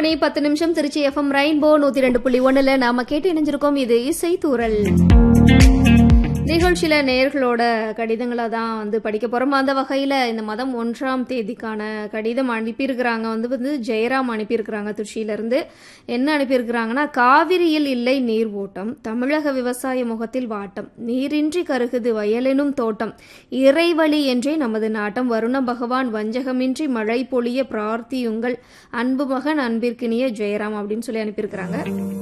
மணி பத்து நிமிஷம் Trichy FM rainbow நூத்தி ரெண்டு புள்ளி ஒண்ணுல நாம கேட்டு இணைஞ்சிருக்கோம் இது இசை தூரல் நிகழ்ச்சியில நேர்களோட கடிதங்களை தான் வந்து படிக்க போறோம் அந்த வகையில இந்த மாதம் ஒன்றாம் தேதிக்கான கடிதம் அனுப்பியிருக்கிறாங்க வந்து வந்து ஜெயராம் அனுப்பியிருக்கிறாங்க திருச்சியில இருந்து என்ன அனுப்பியிருக்கிறாங்கன்னா காவிரியில் இல்லை நீர் ஓட்டம் தமிழக விவசாய முகத்தில் வாட்டம் நீரின்றி கருகுது வயலெனும் தோட்டம் இறைவழி என்றே நமது நாட்டம் வருண பகவான் வஞ்சகமின்றி மழை பொழிய பிரார்த்தியுங்கள் அன்பு மகன் அன்பிற்கினிய ஜெயராம் அப்படின்னு சொல்லி அனுப்பியிருக்கிறாங்க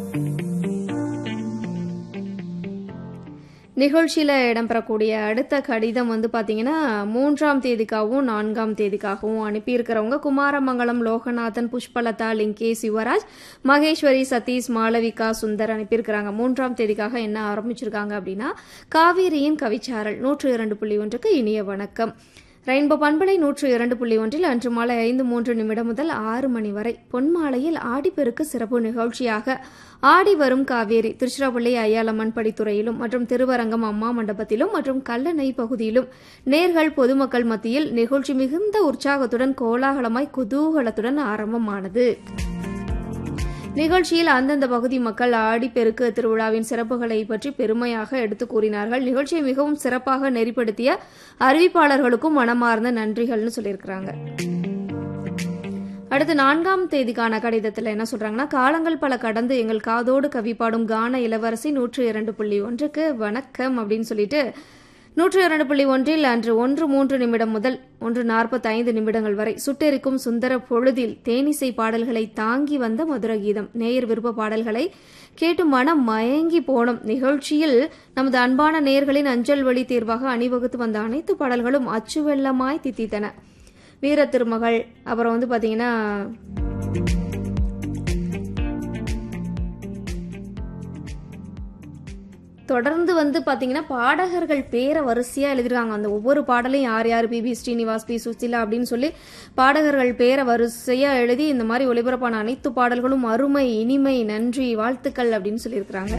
நிகழ்ச்சியில் இடம்பெறக்கூடிய அடுத்த கடிதம் வந்து பார்த்தீங்கன்னா மூன்றாம் தேதிக்காகவும் நான்காம் தேதிக்காகவும் அனுப்பியிருக்கிறவங்க குமாரமங்கலம் லோகநாதன் புஷ்பலதா லிங்கேஷ் யுவராஜ் மகேஸ்வரி சதீஷ் மாளவிகா சுந்தர் அனுப்பியிருக்கிறாங்க மூன்றாம் தேதிக்காக என்ன ஆரம்பிச்சிருக்காங்க அப்படின்னா காவேரியின் கவிச்சாரல் நூற்று இரண்டு புள்ளி ஒன்றுக்கு இனிய வணக்கம் ரெயின்போ பண்பலை நூற்று இரண்டு புள்ளி ஒன்றில் அன்று மாலை ஐந்து மூன்று நிமிடம் முதல் ஆறு மணி வரை பொன்மாலையில் ஆடிப்பெருக்கு சிறப்பு நிகழ்ச்சியாக ஆடி வரும் காவேரி திருச்சிராப்பள்ளி ஐயாலம்மன் படித்துறையிலும் மற்றும் திருவரங்கம் அம்மா மண்டபத்திலும் மற்றும் கல்லணை பகுதியிலும் நேர்கள் பொதுமக்கள் மத்தியில் நிகழ்ச்சி மிகுந்த உற்சாகத்துடன் கோலாகலமாய் குதூகலத்துடன் ஆரம்பமானது நிகழ்ச்சியில் அந்தந்த பகுதி மக்கள் ஆடிப்பெருக்கு திருவிழாவின் சிறப்புகளை பற்றி பெருமையாக எடுத்து கூறினார்கள் நிகழ்ச்சியை மிகவும் சிறப்பாக நெறிப்படுத்திய அறிவிப்பாளர்களுக்கும் மனமார்ந்த நன்றிகள்னு சொல்லியிருக்கிறாங்க அடுத்து நான்காம் தேதிக்கான கடிதத்தில் என்ன சொல்றாங்கன்னா காலங்கள் பல கடந்து எங்கள் காதோடு கவிப்பாடும் கான இளவரசி நூற்று இரண்டு புள்ளி ஒன்றுக்கு வணக்கம் அப்படின்னு சொல்லிட்டு நூற்று இரண்டு புள்ளி ஒன்றில் அன்று ஒன்று மூன்று நிமிடம் முதல் ஒன்று நாற்பத்தி ஐந்து நிமிடங்கள் வரை சுட்டெரிக்கும் சுந்தர பொழுதில் தேனிசை பாடல்களை தாங்கி வந்த மதுர கீதம் நேயர் விருப்ப பாடல்களை கேட்டு மனம் மயங்கி போனோம் நிகழ்ச்சியில் நமது அன்பான நேயர்களின் அஞ்சல் வழி தேர்வாக அணிவகுத்து வந்த அனைத்து பாடல்களும் அச்சு வெள்ளமாய் தித்தித்தன வீர திருமகள் அப்புறம் வந்து பாத்தீங்கன்னா தொடர்ந்து வந்து பாத்தீங்கன்னா பாடகர்கள் பேரை வரிசையா எழுதிருக்காங்க அந்த ஒவ்வொரு பாடலையும் யார் யார் பிபி ஸ்ரீனிவாஸ் பி சுசிலா அப்படின்னு சொல்லி பாடகர்கள் பேரை வரிசையா எழுதி இந்த மாதிரி ஒளிபரப்பான அனைத்து பாடல்களும் அருமை இனிமை நன்றி வாழ்த்துக்கள் அப்படின்னு சொல்லியிருக்கிறாங்க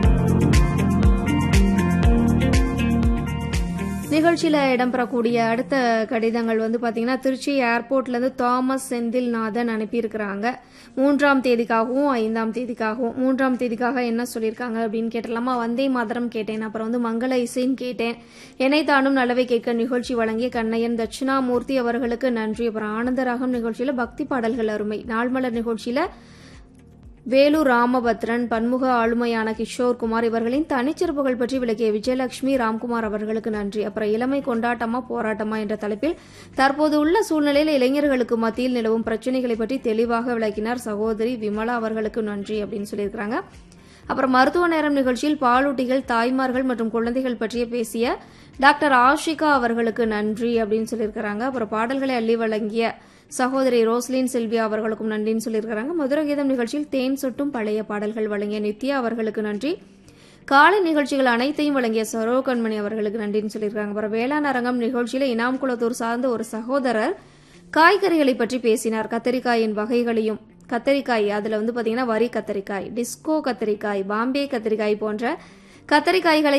நிகழ்ச்சியில் இடம்பெறக்கூடிய அடுத்த கடிதங்கள் வந்து பார்த்தீங்கன்னா திருச்சி ஏர்போர்ட்லேருந்து தாமஸ் செந்தில்நாதன் அனுப்பியிருக்கிறாங்க மூன்றாம் தேதிக்காகவும் ஐந்தாம் தேதிக்காகவும் மூன்றாம் தேதிக்காக என்ன சொல்லியிருக்காங்க அப்படின்னு கேட்டலாமா வந்தே மாதரம் கேட்டேன் அப்புறம் வந்து மங்கள இசைன்னு கேட்டேன் என்னை தானும் நல்லவை கேட்க நிகழ்ச்சி வழங்கிய கண்ணையன் தட்சிணாமூர்த்தி அவர்களுக்கு நன்றி அப்புறம் ஆனந்தராகம் நிகழ்ச்சியில் பக்தி பாடல்கள் அருமை நாள்மலர் நிகழ்ச்சியில் வேலூர் ராமபத்ரன் பன்முக ஆளுமையான கிஷோர் குமார் இவர்களின் தனிச்சிறப்புகள் பற்றி விளக்கிய விஜயலட்சுமி ராம்குமார் அவர்களுக்கு நன்றி அப்புறம் இளமை கொண்டாட்டமா போராட்டமா என்ற தலைப்பில் தற்போது உள்ள சூழ்நிலையில் இளைஞர்களுக்கு மத்தியில் நிலவும் பிரச்சனைகளை பற்றி தெளிவாக விளக்கினார் சகோதரி விமலா அவர்களுக்கு நன்றி அப்படின்னு சொல்லியிருக்கிறாங்க அப்புறம் மருத்துவ நேரம் நிகழ்ச்சியில் பாலூட்டிகள் தாய்மார்கள் மற்றும் குழந்தைகள் பற்றிய பேசிய டாக்டர் ஆஷிகா அவர்களுக்கு நன்றி அப்படின்னு சொல்லியிருக்கிறாங்க அப்புறம் பாடல்களை அள்ளி வழங்கிய சகோதரி ரோஸ்லின் செல்வியா அவர்களுக்கும் நன்றின்னு சொல்லியிருக்கிறாங்க மதுர கீதம் நிகழ்ச்சியில் தேன் சொட்டும் பழைய பாடல்கள் வழங்கிய நித்யா அவர்களுக்கு நன்றி காலை நிகழ்ச்சிகள் அனைத்தையும் வழங்கிய சரோ கண்மணி அவர்களுக்கு நன்றின்னு சொல்லியிருக்காங்க அப்புறம் வேளாண் அரங்கம் நிகழ்ச்சியில இனாம் குளத்தூர் சார்ந்த ஒரு சகோதரர் காய்கறிகளை பற்றி பேசினார் கத்தரிக்காயின் வகைகளையும் கத்தரிக்காய் அதுல வந்து பாத்தீங்கன்னா வரி கத்தரிக்காய் டிஸ்கோ கத்தரிக்காய் பாம்பே கத்தரிக்காய் போன்ற கத்தரிக்காய்களை